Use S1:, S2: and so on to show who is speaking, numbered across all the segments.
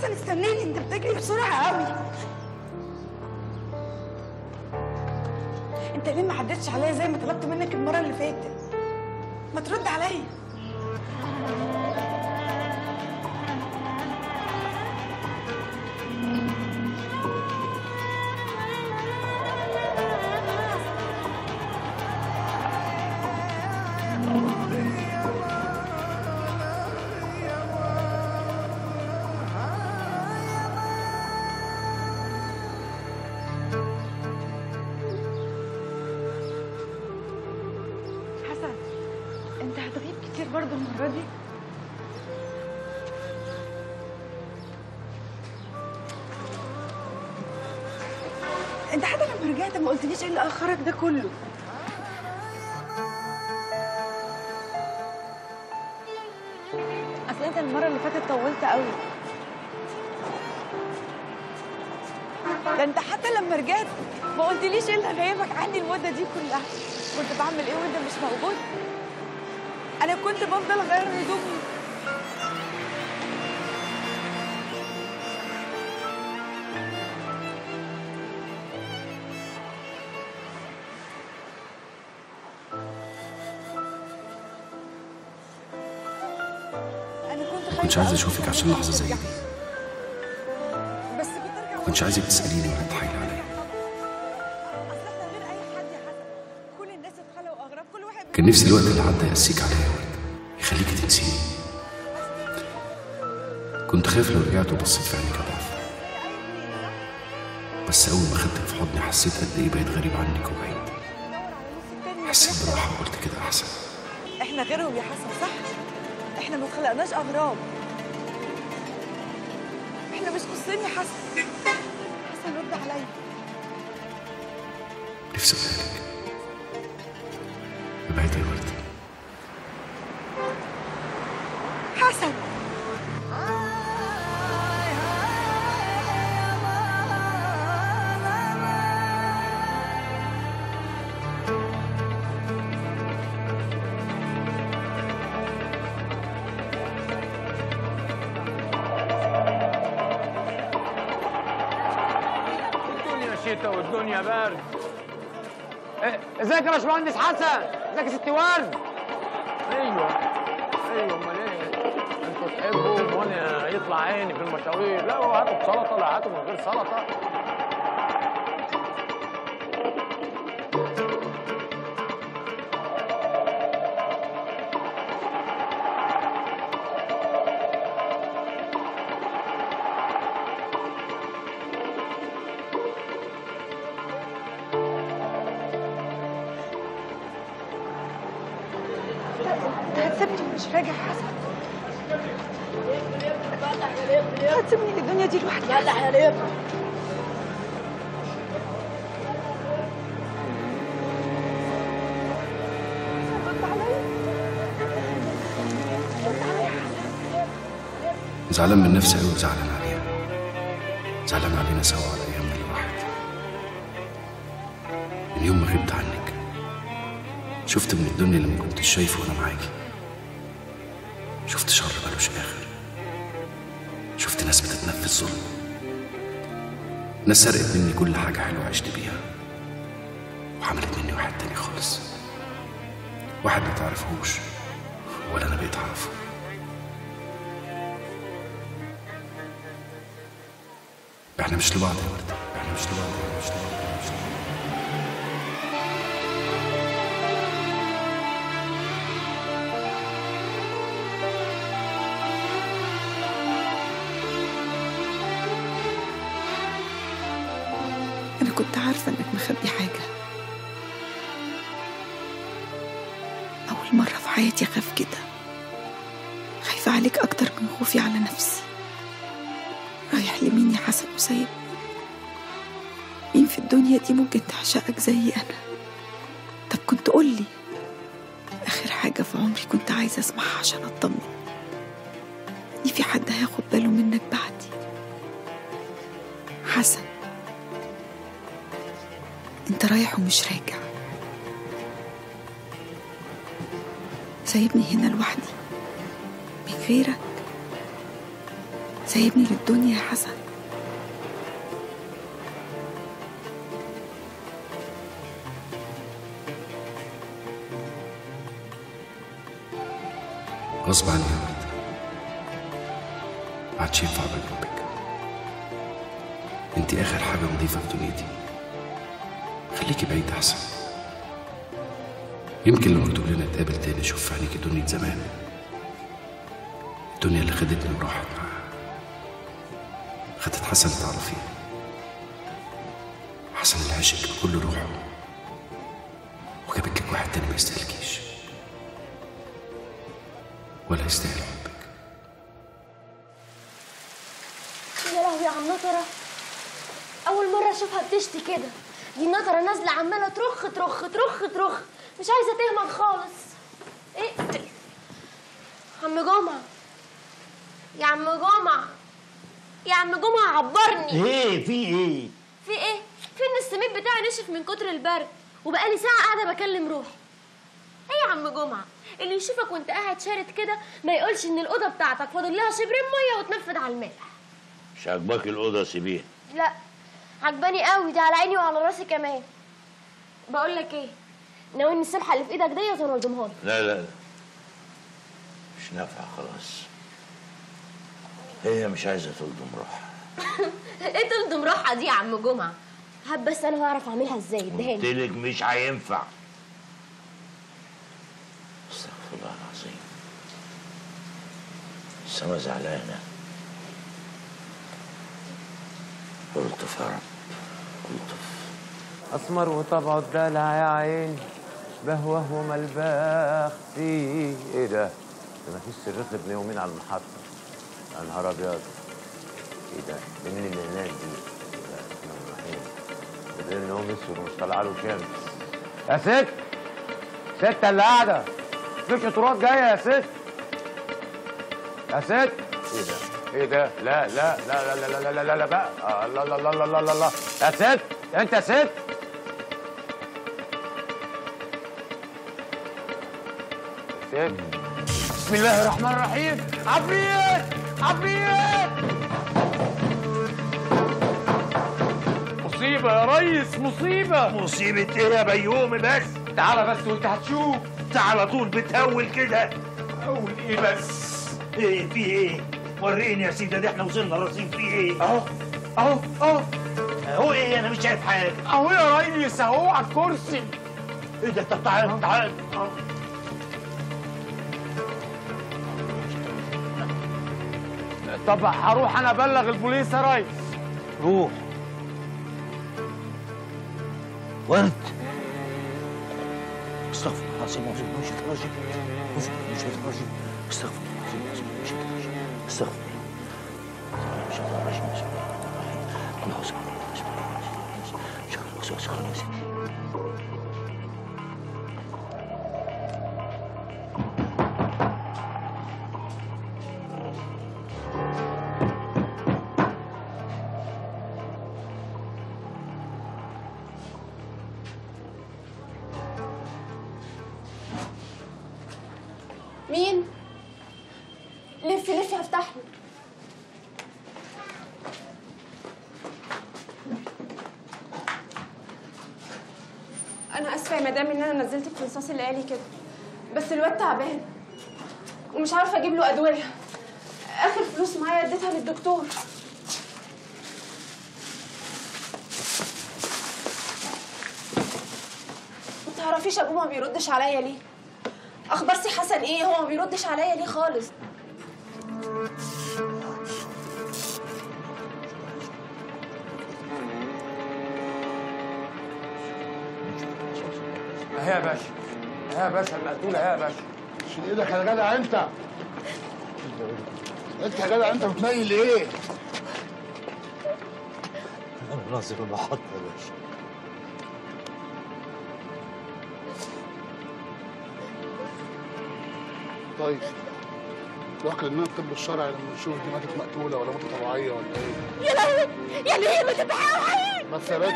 S1: حسن استنيني انت بتجري بسرعه قوي انت ليه ما عدتش عليا زي ما طلبت منك المره اللي فاتت ما ترد عليا حسن انت هتغيب كتير برضه المره دي انت حتى لما رجعت ما قلتليش ايه اللي اخرك ده كله اصل انت المره اللي فاتت طولت قوي ده انت حتى لما رجعت ما قلتليش ايه اللي غايبك عني المده دي كلها كنت بعمل ايه وانت مش موجود انا كنت بفضل اغير هدومي انا كنت خايفه
S2: كنتش عايز
S1: أوي
S2: اشوفك
S1: من
S2: عشان لحظه زي
S1: الموضوع.
S2: دي
S1: بس بترجع
S2: كنتش عايزك تساليني ولا تحايلي عليا
S1: اصل احنا غير اي حد يا حسن كل الناس اتخلقوا اغراب كل واحد
S2: كان نفسي الوقت اللي عدى يقسيك عليا يا ورد يخليكي تنسيني كنت خايف لو رجعت وبصيت في عينيك اضعف بس اول ما خدتك في حضني حسيت قد ايه بقيت غريب عنك وبعيد حسيت براحه وقلت كده احسن
S1: احنا غيرهم يا حسن صح احنا ما اتخلقناش اغراب احنا مش قصين يا حسن حسن رد عليا
S2: نفسي اقولك ابعد يا ورد
S1: حسن
S3: الدنيا شتاء والدنيا برد إيه، ازيك يا باشمهندس حسن ازيك يا ست ورد ايوه ايوه امال ايه انتوا تحبوا وانا يطلع عيني في المشاوير لا هو هاتوا بسلطه لا هاتوا من غير سلطه
S1: انت هتسيبني ومش راجع يا حسن هتسيبني للدنيا دي لوحدي يا رد عليا رد عليا يا حسن
S2: زعلان من نفسي قوي وزعلان عليها زعلان علينا سوا على ايامنا الواحد من يوم ما غبت عنك شفت من الدنيا اللي ما كنتش شايفه وانا معاكي شفت شر ملوش اخر شفت ناس بتتنفذ ظلم ناس سرقت مني كل حاجة حلوة عشت بيها وعملت مني واحد تاني خالص واحد ما تعرفهوش ولا انا بقيت اعرفه احنا مش لبعض يا ورد احنا مش لبعض احنا مش لبعض احنا مش لبعض
S1: أنا كنت عارفة إنك مخبي حاجة أول مرة في حياتي أخاف كده خايفة عليك أكتر من خوفي على نفسي رايح لمين يا حسن وسايبني مين في الدنيا دي ممكن تعشقك زي أنا طب كنت قولي آخر حاجة في عمري كنت عايزة أسمعها عشان أطمن إن في حد هياخد باله منك بعدي حسن انت رايح ومش راجع سايبني هنا لوحدي من غيرك سايبني للدنيا يا حسن
S2: غصب عني يا ورد ما عادش ينفع ابقى جنبك انت اخر حاجه نظيفه في دنيتي خليكي بعيد احسن يمكن لو مكتوب لنا نتقابل تاني اشوف في عينيكي دنيا زمان الدنيا اللي خدتني وراحت معاها خدت حسن تعرفيه حسن اللي عشقك بكل روحه وجابك لك واحد تاني ما يستاهلكيش ولا يستاهل حبك
S4: يا لهوي يا عم نطرة أول مرة أشوفها بتشتي كده دي نطرة نازلة عمالة ترخ ترخ ترخ ترخ مش عايزة تهمل خالص إيه عم جمعة يا عم جمعة يا عم جمعة عبرني
S5: ايه في ايه؟
S4: في إيه؟ في إن السميد بتاعي نشف من كتر البرد وبقالي ساعة قاعدة بكلم روحي إيه يا عم جمعة اللي يشوفك وانت قاعد شارد كده ما يقولش ان الاوضه بتاعتك فاضل لها شبرين ميه وتنفذ على الملح
S5: مش عاجباك الاوضه سيبيها
S4: لا عجباني قوي دي على عيني وعلى راسي كمان بقول لك ايه ناوي ان السبحه اللي في ايدك ديت وانا الضمها لك
S5: لا لا لا مش نافعه خلاص هي مش عايزه تلضم روحها
S4: ايه تلضم روحها دي يا عم جمعه هب بس انا هعرف اعملها ازاي
S5: قلت
S4: ادهاني
S5: لك مش هينفع استغفر الله العظيم السما زعلانه الطف يا رب الطف
S3: اسمر وطبعه الدلع يا عين بهوه وملباخ فيه ايه ده؟ ده مفيش سرير ابن يومين على المحطة يا نهار ابيض ايه ده؟ ده مين اللي هناك دي؟ بسم الله الرحمن الرحيم ده باين ان هو مسود ومش طالعه له شمس يا ست ست اللي قاعدة مفيش اطرات جاية يا ست يا ست ايه ده؟ ايه ده؟ لا لا لا لا لا لا لا لا لا بقى آه، لا لا لا لا لا لا لا يا ست انت يا ست ست بسم الله الرحمن الرحيم عفريت عفريت مصيبة يا ريس مصيبة
S5: مصيبه ايه يا بيومي بس
S3: تعالى بس وانت هتشوف
S5: انت على طول بتهول كده
S3: اقول ايه بس
S5: ايه في ايه وريني يا سيدي ده احنا وصلنا رصيف في ايه
S3: اهو اهو اهو
S5: هو ايه انا مش شايف حاجه
S3: اهو يا ريس اهو على الكرسي
S5: ايه ده طب تعال تعال
S3: طب هروح انا ابلغ البوليس يا ريس
S5: روح ورد استغفر الله العظيم اعوذ بالله من الشيطان الرجيم اعوذ بالله من الشيطان الرجيم استغفر الله العظيم اعوذ بالله من الشيطان الرجيم استغفر الله من الشيطان الرجيم بسم الله الرحمن الرحيم قل اعوذ بالله بسم الله الرحمن الرحيم شر الوسواس الخناس
S4: مين لفي لفي هفتح له
S6: انا اسفه يا مدام ان انا نزلتك في رصاص الليالي كده بس الواد تعبان ومش عارفه اجيب له ادويه اخر فلوس معايا اديتها للدكتور ما تعرفيش ابوه ما بيردش عليا ليه اخبار سي حسن ايه هو ما بيردش عليا ليه خالص
S3: اهي يا باشا اهي يا باشا المقتولة اهي يا باشا
S7: شيل ايدك يا جدع انت انت يا جدع انت بتميل ايه؟
S5: انا ناظر المحطه يا باشا
S7: طيب روح لنا الطب الشرعي لما نشوف دي ماتت مقتوله ولا ماتت طبيعيه ولا ايه
S4: يا لهوي يعني هي ما تبقى
S7: بس يا باشا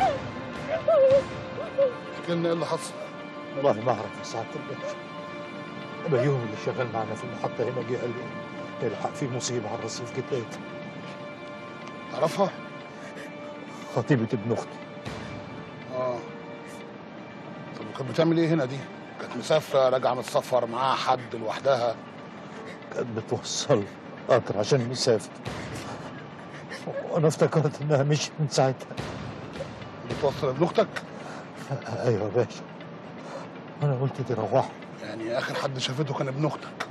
S7: احكي لنا ايه اللي حصل
S5: والله ما اعرف يا سعاده الباشا بيوم اللي شغال معنا في المحطه هنا جه قال لي الحق في مصيبة على الرصيف جداد
S7: تعرفها؟
S5: خطيبة ابن أختي
S7: اه طب وكانت بتعمل ايه هنا دي؟ كانت مسافرة راجعة من السفر معاها حد لوحدها
S5: كانت بتوصل قطر عشان نسافر وأنا افتكرت إنها مشيت من ساعتها
S7: بتوصل ابن اختك؟
S5: أيوة يا باشا أنا قلت دي روحوا
S7: يعني اخر حد شافته كان ابن اختك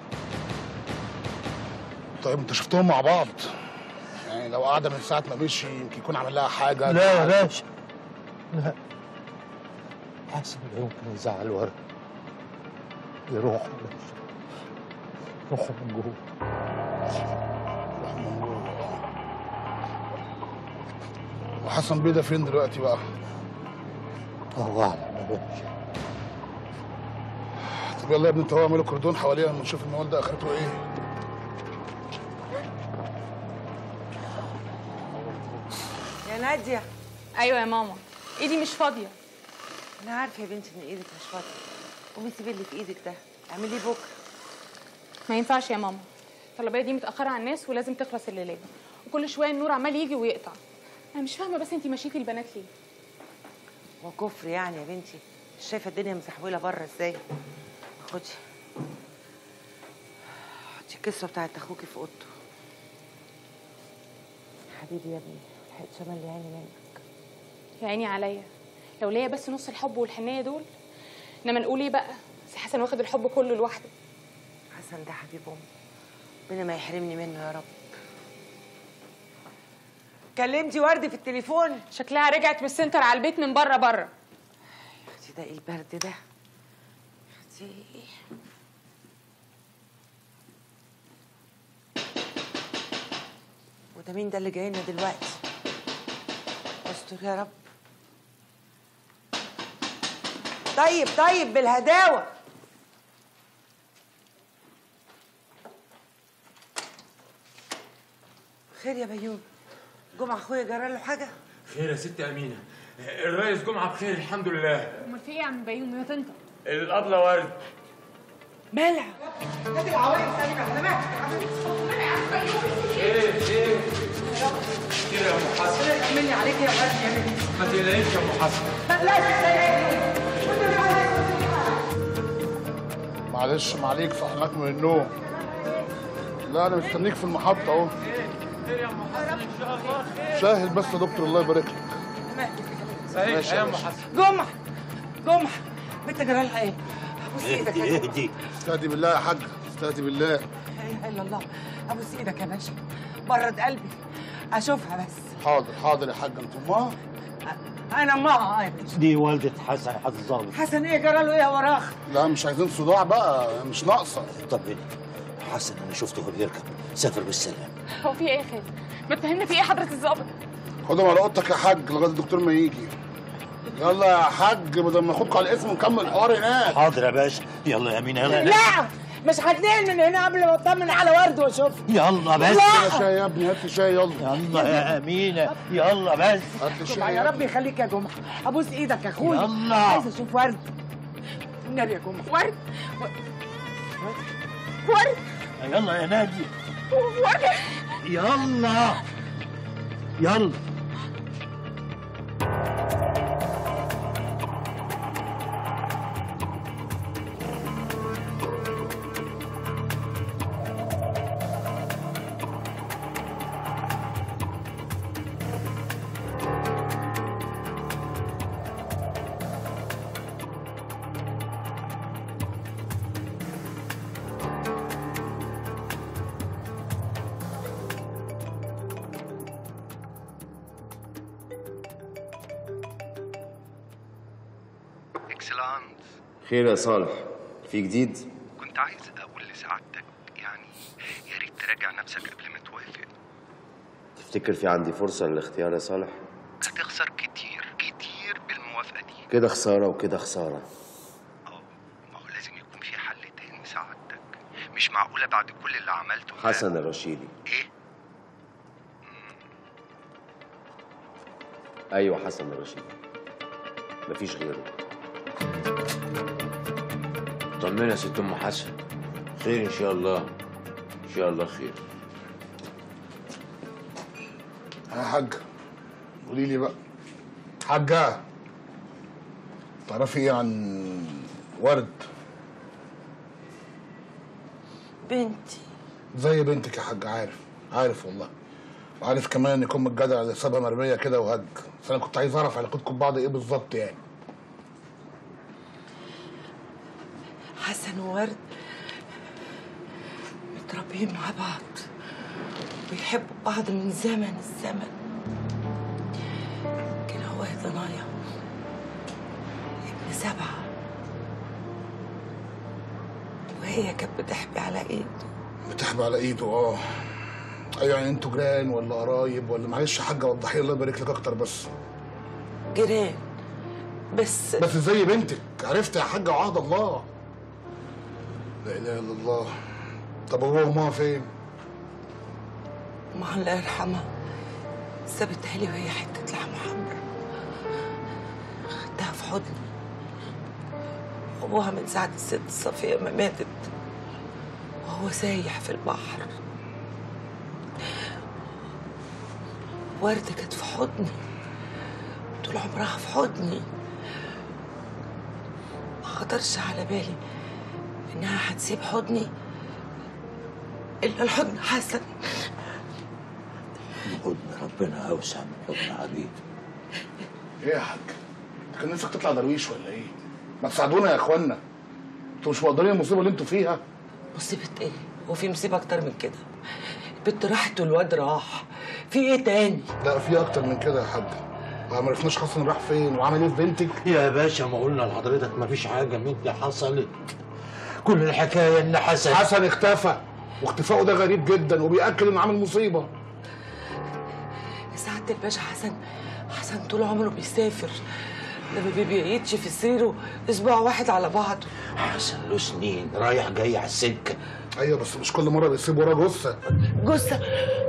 S7: طيب انت شفتهم مع بعض يعني لو قاعدة من ساعة ما مشي يمكن يكون عمل لها حاجة
S5: لا يا باشا لا حسن لا يمكن يزعل ورد يروح يا باشا روحوا من جوه
S7: روح من جوه. وحسن بيه ده فين دلوقتي بقى؟
S5: الله أعلم يا باشا
S7: طب يلا يا ابني انت هو اعملوا كردون حواليها اما نشوف الموال ده اخرته ايه
S8: يا نادية
S6: ايوه يا ماما ايدي مش فاضيه
S8: أنا عارفة يا بنتي إن إيدك مش فاضية قومي سيبي اللي في إيدك ده اعمليه بكرة
S6: ما ينفعش يا ماما الطلبيه دي متاخره على الناس ولازم تخلص الليله وكل شويه النور عمال يجي ويقطع انا مش فاهمه بس انتي مشيتي البنات ليه
S8: هو كفر يعني يا بنتي مش شايفة الدنيا مسحولة بره إزاي خدي حطي الكسوة بتاعت أخوكي في أوضته حبيبي يا ابني لحقت شمال لي عيني منك
S6: يا عيني عليا لو ليا بس نص الحب والحنيه دول انما نقول ايه بقى سي حسن واخد الحب كله لوحده
S8: حسن ده حبيب أمي ربنا ما يحرمني منه يا رب كلمتي وردي في التليفون
S6: شكلها رجعت من السنتر على البيت من بره بره
S8: اختي ده ايه البرد ده اختي وده مين ده اللي جاي لنا دلوقتي استر يا رب طيب طيب بالهداوه خير يا بيوم جمعة اخويا جرى له حاجه
S9: خير يا ست أمينة الرئيس جمعة بخير الحمد لله
S6: امال في ايه يا عم بيوم يا طنطا
S9: الأبلة ورد
S8: مالها
S9: ايه ايه كده يا ام حسن
S8: مني عليك يا ولد يا بنتي
S9: ما تقلقيش يا ام حسن
S7: معلش معليك صحناك من النوم لا انا مستنيك في المحطة اهو شاهد بس يا دكتور الله يبارك لك
S9: صحيح يا ام حسن
S8: جمعة جمعة بنت جرى لها ايه؟ ابوس ايدك يا جمعة
S5: اهدي
S7: استهدي بالله يا حاج استهدي بالله
S8: لا اله الا الله ابوس ايدك يا باشا برد قلبي اشوفها بس
S7: حاضر حاضر يا حاج انت امها
S8: انا امها يا باشا
S5: دي والدة حسن حد الظابط
S8: حسن ايه جرى له ايه يا وراخ
S7: لا مش عايزين صداع بقى مش ناقصة
S5: طب حسن انا شفته وهو بيركب سافر بالسلام
S6: هو في ايه يا خالد ما تفهمنا في ايه حضره الظابط
S7: خدهم على اوضتك يا حاج لغايه الدكتور ما يجي يلا يا حاج بدل ما اخدكم على الاسم ونكمل الحوار هناك
S5: حاضر يا باشا يلا يا مين يلا
S8: لا مش هتنقل من هنا قبل ما اطمن على ورد واشوف
S5: يلا بس
S7: يا شاي يا ابني هات لي شاي يلا
S5: يلا يا امينه يلا بس
S7: هات لي شاي
S8: جمعة يا رب يخليك يا جمعة ابوس ايدك يا اخويا
S5: يلا.
S8: عايز اشوف ورد النبي يا جمعة
S6: ورد ورد
S5: يلا يا نادي
S6: ورد
S5: يلا يلا
S10: اكسلانت
S2: خير يا صالح في جديد
S10: كنت عايز اقول لسعادتك يعني يا ريت تراجع نفسك قبل ما توافق
S2: تفتكر في عندي فرصة للاختيار يا صالح
S10: هتخسر كتير كتير بالموافقه دي
S2: كده خسارة وكده خسارة
S10: اه ما هو لازم يكون في حل تاني سعادتك مش معقوله بعد كل اللي عملته ده-
S2: حسن الرشيدي
S10: ايه
S2: أيوة حسن الرشيدي مفيش غيره
S9: طمنا يا ست ام حسن خير ان شاء الله
S5: ان شاء الله خير
S7: يا حاجة قولي لي بقى حاجة تعرفي ايه عن ورد
S8: بنتي
S7: زي بنتك يا حاج عارف عارف والله وعارف كمان ان ام الجدع اللي سابها مرميه كده وهج بس انا كنت عايز اعرف علاقتكم ببعض ايه بالظبط يعني
S8: حسن وورد متربيين مع بعض بيحبوا بعض من زمن الزمن كان هو يا ضنايا ابن سبعة وهي كانت بتحبي على ايده
S7: بتحبي على ايده اه ايوه يعني انتوا جيران ولا قرايب ولا معلش يا حاجه وضحي لي الله يبارك لك اكتر بس
S8: جيران بس
S7: بس زي بنتك عرفت يا حاجه وعهد الله لا اله الا الله طب هو وماما فين؟
S8: ما الله يرحمها سابتها لي وهي حتة لحمة حمرا خدتها في حضني أبوها من ساعة الست صفية ما ماتت وهو سايح في البحر وردة كانت في حضني طول عمرها في حضني ما خطرش على بالي إنها هتسيب حضني إلا الحضن حسن
S5: حضن ربنا اوسع من حضن عبيد
S7: ايه يا حاج؟ انت كان نفسك تطلع درويش ولا ايه؟ ما تساعدونا يا اخوانا انتوا مش مقدرين المصيبه اللي انتوا فيها
S8: مصيبة ايه؟ هو في مصيبة أكتر من كده؟ البنت راحت والواد راح في ايه تاني؟
S7: لا في اكتر من كده يا حاج ما عرفناش حسن راح فين وعمل ايه في بنتك
S5: يا باشا ما قلنا لحضرتك ما فيش حاجه من دي حصلت كل الحكايه ان حسن
S7: حسن اختفى واختفائه ده غريب جدا وبيأكد انه عامل مصيبه
S8: سعادة الباشا حسن حسن طول عمره بيسافر لما بيبيتش في سريره اسبوع واحد على بعضه
S5: حسن له سنين رايح جاي على السكه
S7: ايوه بس مش كل مره بيسيب وراه جثه
S8: جثة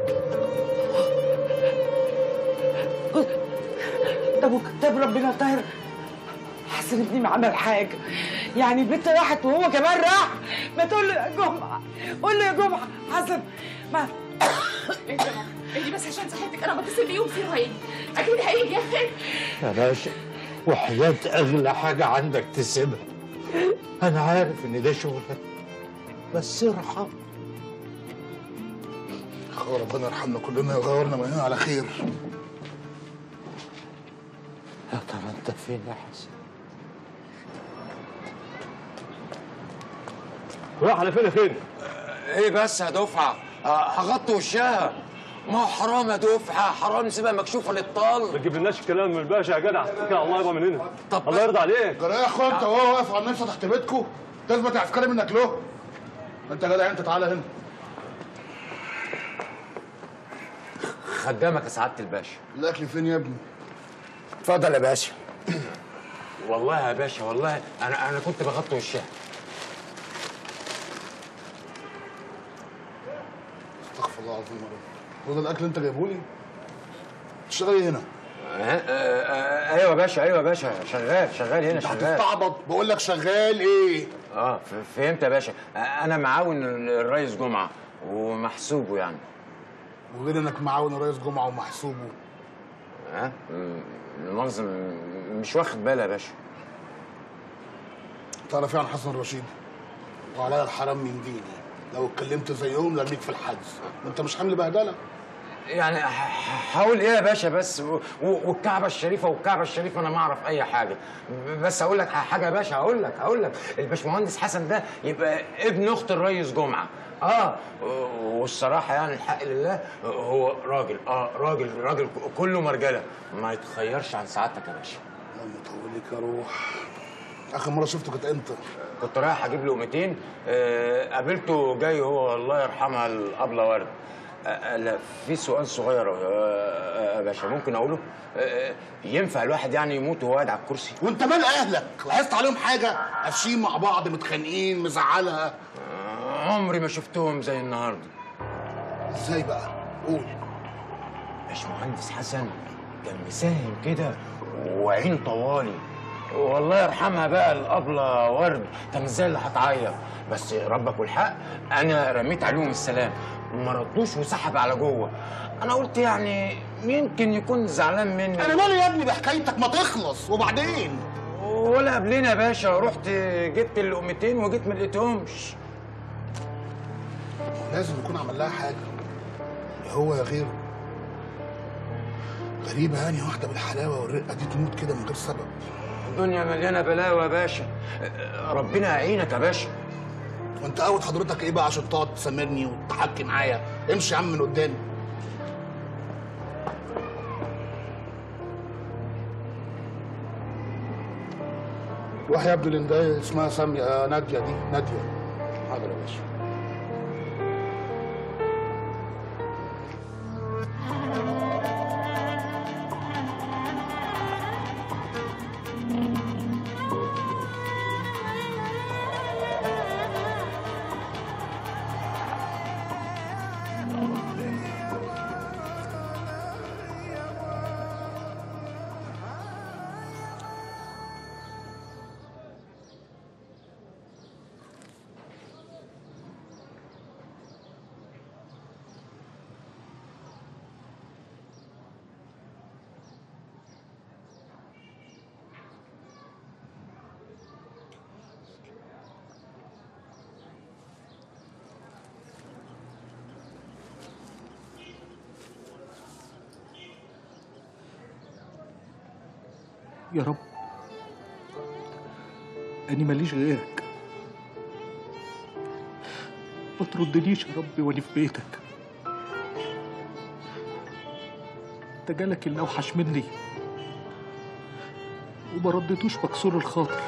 S8: طب وكتاب ربنا طاهر حسن ابني ما عمل حاجة يعني البنت راحت وهو كمان راح ما تقول له يا جمعة قول له يا جمعة حسن ما
S11: اهدي يا ماما اهدي بس عشان صحتك انا بتصل بيه ومصيره هيجي اكيد هيجي يا اخي
S5: يا باشا وحياة أغلى حاجة عندك تسيبها أنا عارف إن ده شغلك بس ارحم
S7: يا ربنا يرحمنا كلنا ويغيرنا من هنا على خير
S5: يا ترى أنت فين يا حسن؟
S9: راح على فين يا فين؟
S3: ايه بس يا دفعه آه، هغطي وشها ما هو حرام يا دفعه حرام نسيبها مكشوفه
S9: ما
S3: للطل
S9: تجيبلناش الكلام من الباشا يا جدع اتكل على الله يبقى من هنا
S3: طب
S9: الله يرضى عليك
S7: جرى يا اخويا انت وهو واقف على النفس تحت بيتكم تثبت عسكري منك له انت يا جدع انت تعالى هنا
S3: خدامك يا سعاده الباشا
S7: الاكل فين يا ابني
S3: اتفضل يا باشا والله يا باشا والله انا انا كنت بغطي وشها
S7: استغفر الله العظيم يا رب هو ده الاكل انت جايبه لي تشتغل ايه هنا
S3: آه، آه، آه، ايوه يا باشا ايوه يا باشا شغال شغال هنا
S7: انت
S3: شغال
S7: هتستعبط بقول لك شغال ايه
S3: اه ف- فهمت يا باشا آه، انا معاون الريس جمعه ومحسوبه يعني
S7: وغير انك معاون رئيس جمعه ومحسوبه
S3: ها م- المؤاخذه م- مش واخد بالي يا باشا
S7: تعرف ايه عن حسن رشيد وعليا الحرام من ديني لو اتكلمت زيهم لارميك في الحجز وانت مش حامل بهدله
S3: يعني ح- ح- هقول ايه يا باشا بس و- و- والكعبه الشريفه والكعبه الشريفه انا ما اعرف اي حاجه ب- بس اقول لك حاجه يا باشا هقول لك هقول لك الباشمهندس حسن ده يبقى ابن اخت الريس جمعه اه والصراحه يعني الحق لله هو راجل اه راجل راجل كله مرجله ما يتخيرش عن سعادتك يا باشا
S7: اللهم يطول لك يا روح اخر مره شفته كانت امتى
S3: كنت رايح اجيب له 200 آه قابلته جاي هو الله يرحمها الابله ورد آه لا في سؤال صغير آه، يا باشا ممكن اقوله آه ينفع الواحد يعني يموت وهو قاعد على الكرسي
S7: وانت مال اهلك لاحظت عليهم حاجه قافشين مع بعض متخانقين مزعلها
S3: آه عمري ما شفتهم زي النهارده
S7: ازاي بقى قول
S3: باشمهندس حسن كان مساهم كده وعينه طوالي والله يرحمها بقى الابله ورد كان ازاي اللي هتعيط بس ربك والحق انا رميت عليهم السلام ما ردوش وسحب على جوه انا قلت يعني يمكن يكون زعلان مني
S7: انا مالي يا ابني بحكايتك ما تخلص وبعدين
S3: ولا قبلنا يا باشا رحت جبت اللقمتين وجيت ما لقيتهمش
S7: لازم يكون عمل لها حاجه يا هو يا غيره غريبه يعني واحده بالحلاوه والرقه دي تموت كده من غير سبب
S3: الدنيا مليانه بلاوي يا باشا ربنا يعينك يا باشا
S7: وانت قاوت حضرتك ايه بقى عشان تقعد تسمرني وتحكي معايا امشي يا عم من قدامي روح يا ابني اللي اسمها سامية آه، نادية دي نادية حاضر يا باشا
S12: يا رب أنا ماليش غيرك ما تردنيش يا ربي وأنا في بيتك ده جالك اللي أوحش مني وما ردتوش مكسور الخاطر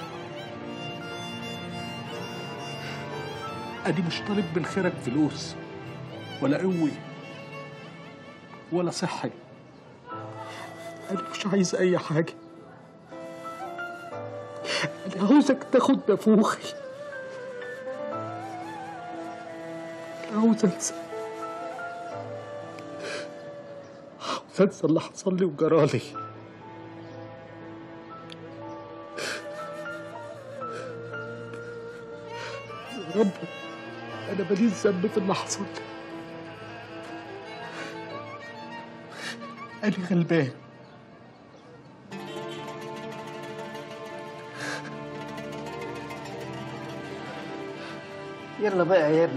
S12: أنا مش طالب من خيرك فلوس ولا قوي ولا صحي أنا مش عايز أي حاجة أنا عاوزك تاخد نافوخي عاوز أنسى عاوز أنسى اللي حصل لي وجرالي يا رب أنا ماليش ذنب في اللي حصل لي أنا غلبان
S13: يلا بقى يا ابني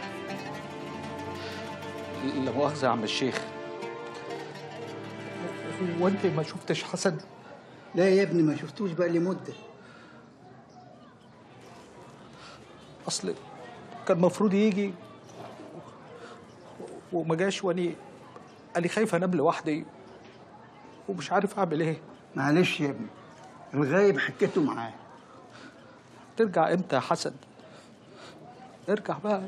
S12: لا مؤاخذة يا عم الشيخ هو أنت ما شفتش حسن
S13: لا يا ابني ما شفتوش بقى لي مده
S12: أصل كان المفروض يجي وما جاش وأني أنا خايف أنام لوحدي ومش عارف أعمل إيه
S13: معلش يا ابني الغايب حكيته معاه
S12: ترجع إمتى يا حسن ارجع بقى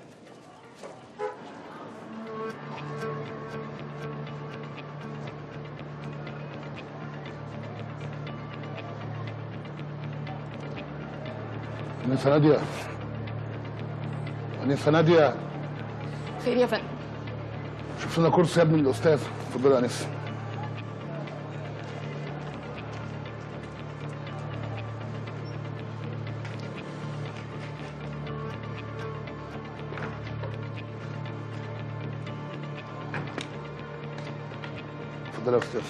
S7: أنسة نادية أنسة نادية
S11: خير يا فندم
S7: شوف لنا كرسي يا ابني للأستاذ اتفضلي يا أنسة اتفضلي يا أستاذ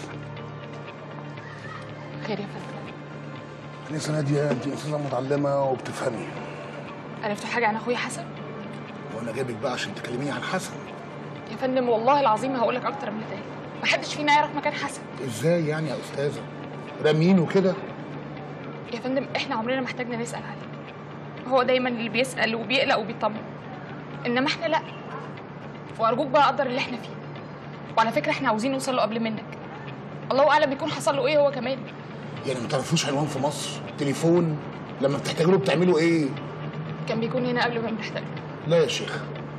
S11: خير يا فندم
S7: أنسة نادية أنت إنسانة متعلمة وبتفهمي
S11: عرفتوا حاجه عن اخويا حسن
S7: وأنا جايبك بقى عشان تكلميني عن حسن
S11: يا فندم والله العظيم هقول لك اكتر من ده محدش فينا يعرف مكان حسن
S7: إزاي يعني يا أستاذة رامين وكده
S11: يا فندم احنا عمرنا ما احتاجنا نسال عليه هو دايما اللي بيسال وبيقلق وبيطمن انما احنا لا وارجوك بقى قدر اللي احنا فيه وعلى فكره احنا عاوزين نوصل له قبل منك الله اعلم يكون حصل له ايه هو كمان
S7: يعني ما تعرفوش عنوان في مصر تليفون لما بتحتاجوا له بتعملوا ايه
S11: كان بيكون هنا قبل ما بنحتاج
S7: لا يا شيخ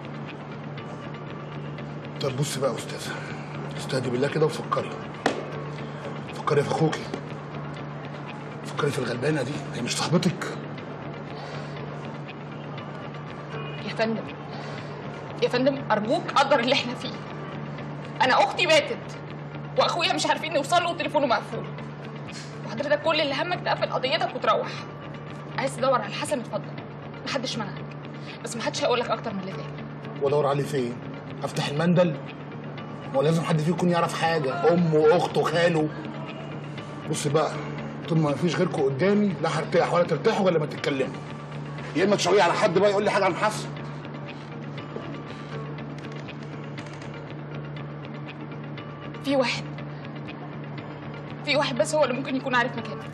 S7: طب بصي بقى يا استاذه استهدي بالله كده وفكري فكري في اخوكي فكري في الغلبانه دي هي مش صاحبتك
S11: يا فندم يا فندم ارجوك قدر اللي احنا فيه انا اختي ماتت واخويا مش عارفين نوصل له وتليفونه مقفول وحضرتك كل اللي همك تقفل قضيتك وتروح عايز تدور على الحسن اتفضل محدش منعك بس محدش هيقول لك اكتر من اللي اتقال
S7: وادور عليه فين؟ افتح المندل؟ ما هو لازم حد فيكم يعرف حاجه امه اخته خاله بص بقى طول ما مفيش غيركم قدامي لا هرتاح ولا ترتاحوا ولا ما تتكلموا يا اما تشاوري على حد بقى يقول لي حاجه عن حسن
S11: في واحد في واحد بس هو اللي ممكن يكون عارف مكانك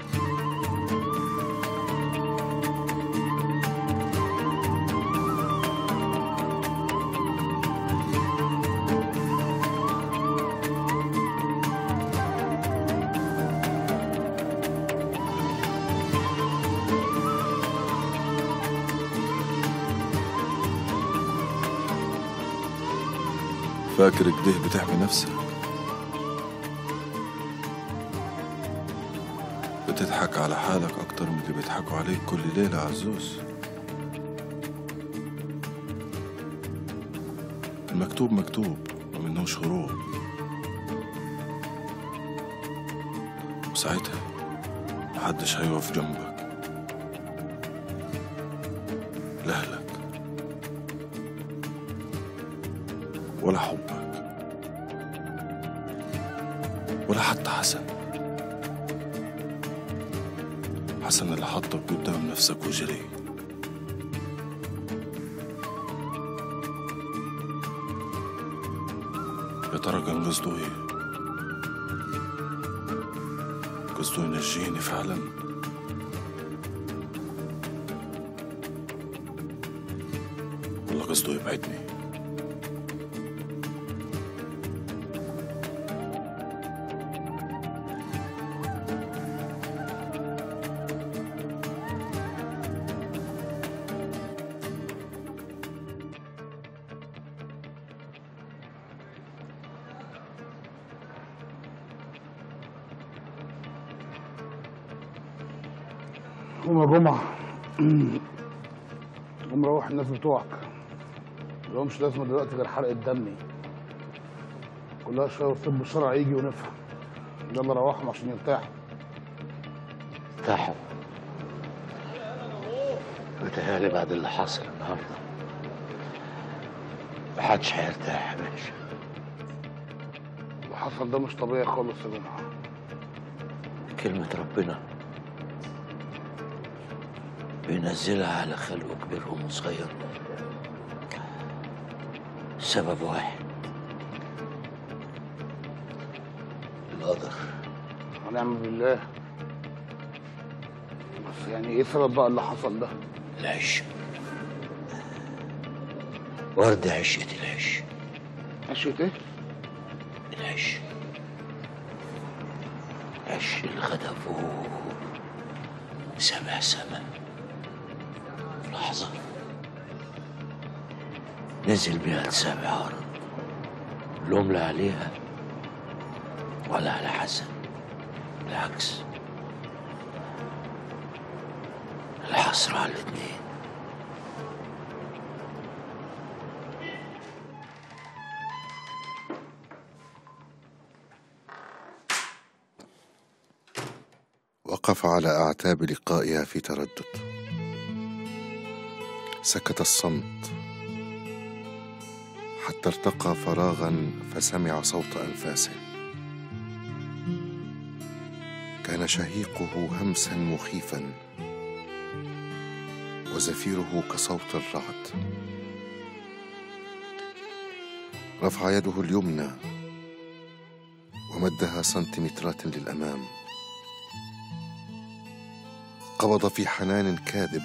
S14: فاكر كده بتحمي نفسك بتضحك على حالك أكتر من اللي بيضحكوا عليك كل ليلة عزوز المكتوب مكتوب ومنهوش هروب وساعتها محدش هيقف جنبك لا أهلك ولا حبك ولا حتى حسن حسن اللي حطك قدام نفسك وجري يا ترى كان قصده ايه؟ قصده ينجيني فعلا؟ ولا قصده يبعدني؟
S7: قوم يا جمعه قوم روح الناس بتوعك ملهمش لازمه دلوقتي غير حرق الدم كلها شويه والطب الشرعي يجي ونفهم يلا روحهم عشان يرتاحوا
S5: ارتاحوا متهيألي بعد اللي حصل النهارده محدش هيرتاح يا باشا
S7: اللي حصل ده مش طبيعي خالص يا جمعه
S5: كلمة ربنا بينزلها على خلقه كبيرهم وصغيرهم سبب واحد القدر
S7: ونعم بالله بس يعني ايه سبب بقى اللي حصل ده؟
S5: العش ورد عشة العش
S7: عشة ايه؟
S5: العش عش اللي خطفوه سبع سما في لحظة نزل بيها لسابع أرض اللوم لا عليها ولا على حسن بالعكس الحسرة على الاتنين
S14: وقف على أعتاب لقائها في تردد سكت الصمت حتى ارتقى فراغا فسمع صوت أنفاسه كان شهيقه همسا مخيفا وزفيره كصوت الرعد رفع يده اليمنى ومدها سنتيمترات للامام قبض في حنان كاذب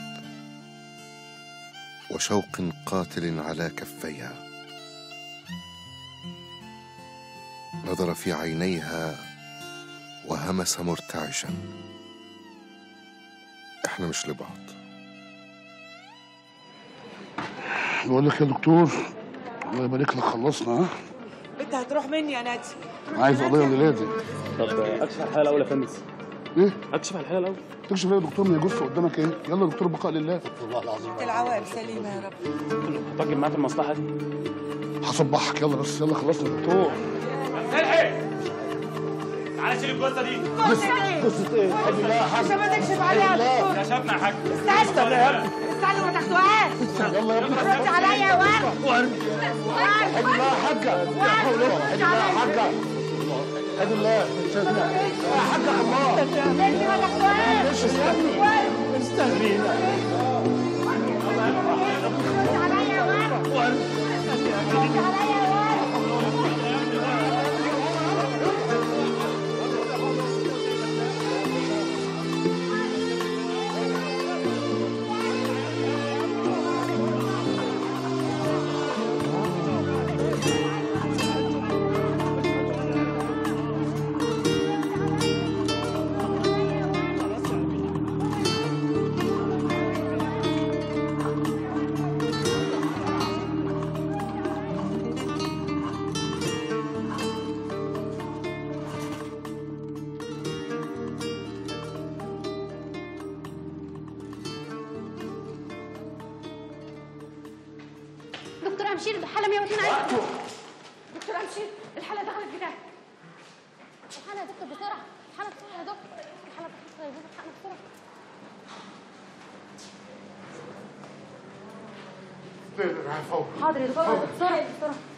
S14: وشوق قاتل على كفيها نظر في عينيها وهمس مرتعشا احنا مش لبعض
S7: بقول لك يا دكتور الله يبارك لك خلصنا ها
S8: انت هتروح مني يا نادي
S7: عايز قضيه لازم
S15: طب اكشف على الحاله الاول يا فندم
S7: ايه
S15: اكشف على الحاله الاول
S7: تكشف ايه يا دكتور من الجثه قدامك ايه يلا يا دكتور بقاء لله
S5: والله العظيم
S8: العوائل سليمه يا رب
S15: هتواجب معاه في المصلحه دي
S7: هصبحك يلا بس يلا خلصنا يا دكتور
S15: الحق تعالى
S9: تعالى شيل الجثه دي
S8: قصة ايه؟
S7: قصة ايه؟ حد الله يا حاج
S8: عشان ما تكشف عليها يا دكتور
S9: يا شبنا يا حاج
S8: استنى
S7: استنى يا ابني
S8: استنى ما تاخدوهاش
S7: يلا يا ابني
S8: رد عليا يا ورد
S7: ورد حد الله يا حاجة لا حول ولا قوة. حد الله يا حاجة حد الله يا حاجة الله
S8: انت ما تاخدوهاش
S7: مش استني استني
S8: رد عليا يا ورد
S7: ورد
S8: رد عليا يا ورد
S4: دكتور امشير الحاله 102 عايزه دكتور امشير الحاله دخلت بتاعك الحاله يا دكتور بسرعه الحاله بسرعه يا دكتور الحاله دخلت يا دكتور الحاله بسرعه
S7: فوق
S4: حاضر يا دكتور بسرعه بسرعه